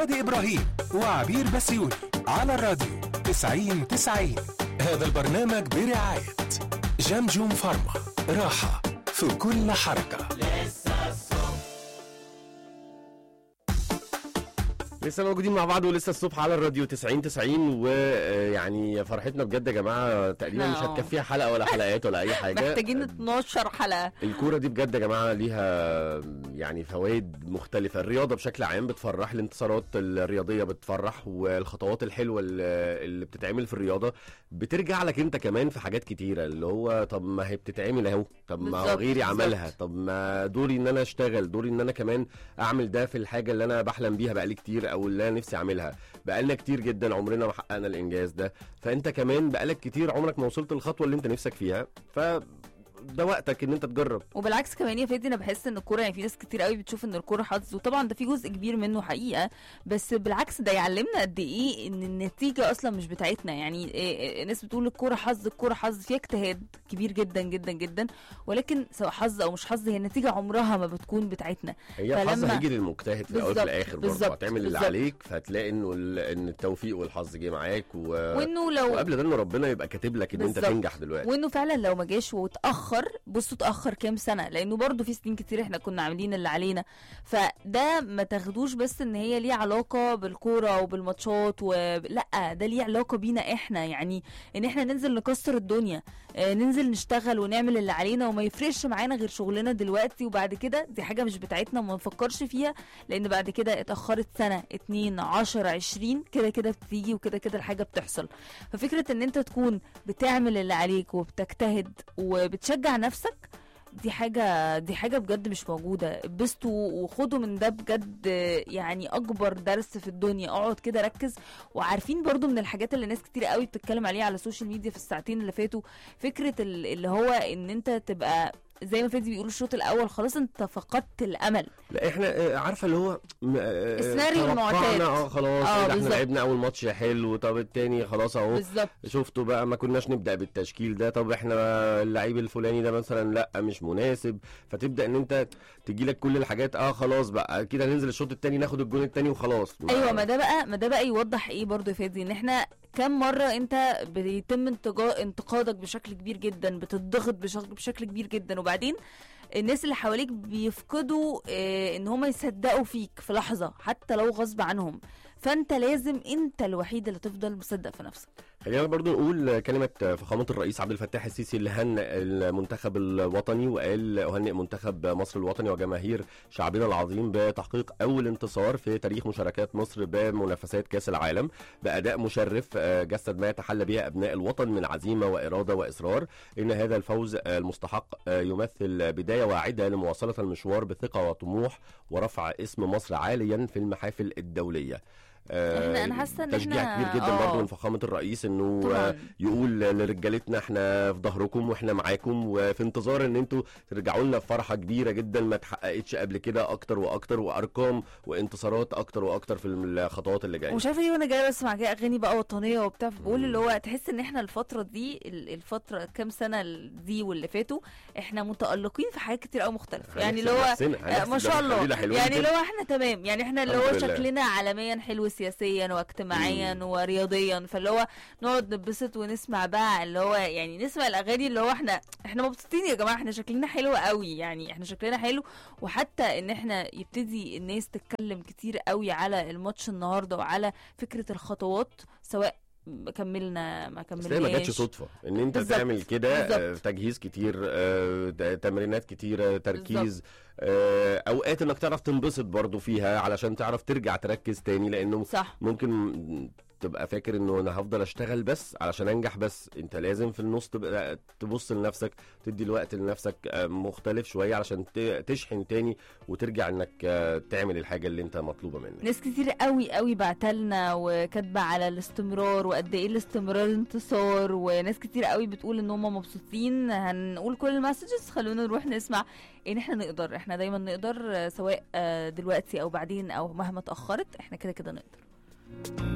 شادي إبراهيم وعبير بسيوني على الراديو 90 90 هذا البرنامج برعاية جمجم فارما راحة في كل حركة لسه موجودين مع بعض ولسه الصبح على الراديو 90 90 ويعني فرحتنا بجد يا جماعه تقريبا مش آه. هتكفيها حلقه ولا حلقات ولا اي حاجه محتاجين 12 حلقه الكوره دي بجد يا جماعه ليها يعني فوائد مختلفه الرياضه بشكل عام بتفرح الانتصارات الرياضيه بتفرح والخطوات الحلوه اللي اللي بتتعمل في الرياضه بترجع لك انت كمان في حاجات كتيره اللي هو طب ما هي بتتعمل اهو طب ما هو بالظبط، غيري بالظبط. عملها طب ما دوري ان انا اشتغل دوري ان انا كمان اعمل ده في الحاجه اللي انا بحلم بيها بقالي كتير او اللي انا نفسي اعملها بقالنا كتير جدا عمرنا ما حققنا الانجاز ده فانت كمان بقالك كتير عمرك ما وصلت الخطوه اللي انت نفسك فيها ف ده وقتك ان انت تجرب وبالعكس كمان يا فادي انا بحس ان الكوره يعني في ناس كتير قوي بتشوف ان الكوره حظ وطبعا ده في جزء كبير منه حقيقه بس بالعكس ده يعلمنا قد ايه ان النتيجه اصلا مش بتاعتنا يعني إيه- إيه الناس بتقول الكوره حظ الكوره حظ فيها اجتهاد كبير جدا جدا جدا ولكن سواء حظ او مش حظ هي النتيجه عمرها ما بتكون بتاعتنا هي الحظ فلما- هيجي للمجتهد في الاول وفي بالظبط، الاخر برضه بالظبط، هتعمل اللي بالظبط. عليك فهتلاقي انه ال- ان التوفيق والحظ جه معاك و... وانه لو وقبل ده انه ربنا يبقى كاتب لك ان انت بالظبط. تنجح دلوقتي وانه فعلا لو ما جاش واتاخر بصوا اتاخر كام سنه لانه برضو في سنين كتير احنا كنا عاملين اللي علينا فده ما تاخدوش بس ان هي ليه علاقه بالكوره وبالماتشات و... لا ده ليه علاقه بينا احنا يعني ان احنا ننزل نكسر الدنيا آه، ننزل نشتغل ونعمل اللي علينا وما يفرقش معانا غير شغلنا دلوقتي وبعد كده دي حاجه مش بتاعتنا وما نفكرش فيها لان بعد كده اتاخرت سنه اتنين عشر عشرين كده كده بتيجي وكده كده الحاجه بتحصل ففكره ان انت تكون بتعمل اللي عليك وبتجتهد وبتشجع نفسك دي حاجة دي حاجة بجد مش موجودة اتبسطوا وخدوا من ده بجد يعني أكبر درس في الدنيا اقعد كده ركز وعارفين برضو من الحاجات اللي ناس كتير قوي بتتكلم عليها على السوشيال ميديا في الساعتين اللي فاتوا فكرة ال- اللي هو ان انت تبقى زي ما فادي بيقول الشوط الاول خلاص انت فقدت الامل لا احنا آه، عارفه اللي هو م- آه، السيناريو توقعنا، المعتاد. اه خلاص اه، إيه ده احنا بالظبط. لعبنا اول ماتش حلو طب التاني خلاص اهو بالظبط شفتوا بقى ما كناش نبدا بالتشكيل ده طب احنا اللعيب الفلاني ده مثلا لا مش مناسب فتبدا ان انت تجي لك كل الحاجات اه خلاص بقى اكيد هننزل الشوط التاني ناخد الجون التاني وخلاص ايوه ما ده بقى ما ده بقى يوضح ايه برضو يا فادي ان احنا كم مره انت بيتم انتقا- انتقادك بشكل كبير جدا بتضغط بشكل, بشكل كبير جدا وبعدين الناس اللي حواليك بيفقدوا اه ان هم يصدقوا فيك في لحظه حتى لو غصب عنهم فانت لازم انت الوحيد اللي تفضل مصدق في نفسك خلينا برضو نقول كلمة فخامة الرئيس عبد الفتاح السيسي اللي هنأ المنتخب الوطني وقال أهنئ منتخب مصر الوطني وجماهير شعبنا العظيم بتحقيق أول انتصار في تاريخ مشاركات مصر بمنافسات كأس العالم بأداء مشرف آه، جسد ما يتحلى به أبناء الوطن من عزيمة وإرادة وإصرار إن هذا الفوز آه، المستحق آه، يمثل بداية واعدة لمواصلة المشوار بثقة وطموح ورفع اسم مصر عاليا في المحافل الدولية آه، إحنا- أنا حاسة إن تشجيع إحنا- كبير جدا آه. برضه من فخامة الرئيس إنه آه، طبعا يقول لرجالتنا احنا في ظهركم واحنا معاكم وفي انتظار ان انتوا ترجعوا لنا بفرحه كبيره جدا ما اتحققتش قبل كده اكتر واكتر وارقام وانتصارات اكتر واكتر في الخطوات اللي جايه ومش عارفه ليه وانا جايه بسمع كده اغاني بقى وطنيه وبتاع بقول اللي هو تحس ان احنا الفتره دي ال- الفتره كام سنه دي واللي فاتوا احنا متالقين في حاجات كتير قوي مختلفه يعني اللي هو آه، ما شاء الله يعني اللي هو احنا تمام يعني احنا اللي هو الحمد لله. شكلنا عالميا حلو سياسيا واجتماعيا ورياضيا فاللي هو نقعد نتبسط ونسمع بقى اللي هو يعني نسمع الاغاني اللي هو احنا احنا مبسوطين يا جماعه احنا شكلنا حلو قوي يعني احنا شكلنا حلو وحتى ان احنا يبتدي الناس تتكلم كتير قوي على الماتش النهارده وعلى فكره الخطوات سواء كملنا ما بس هي ما جاتش كملناش صدفه ان انت بالظبط، تعمل كده آه، بالظبط. تجهيز كتير آه، ت- تمرينات كتيره تركيز آه، اوقات انك تعرف تنبسط برضو فيها علشان تعرف ترجع تركز تاني لانه صح ممكن تبقى فاكر انه انا هفضل اشتغل بس علشان انجح بس انت لازم في النص تبقى تبص لنفسك تدي الوقت لنفسك آه، مختلف شويه علشان ت- تشحن تاني وترجع انك آه، تعمل الحاجه اللي انت مطلوبه منك ناس كتير قوي قوي بعتلنا وكاتبه على الاستمرار وقد ايه الاستمرار انتصار وناس كتير قوي بتقول ان هم مبسوطين هنقول كل المسجز خلونا نروح نسمع ان احنا نقدر احنا دايما نقدر آه، سواء آه، دلوقتي او بعدين او مهما اتاخرت احنا كده كده نقدر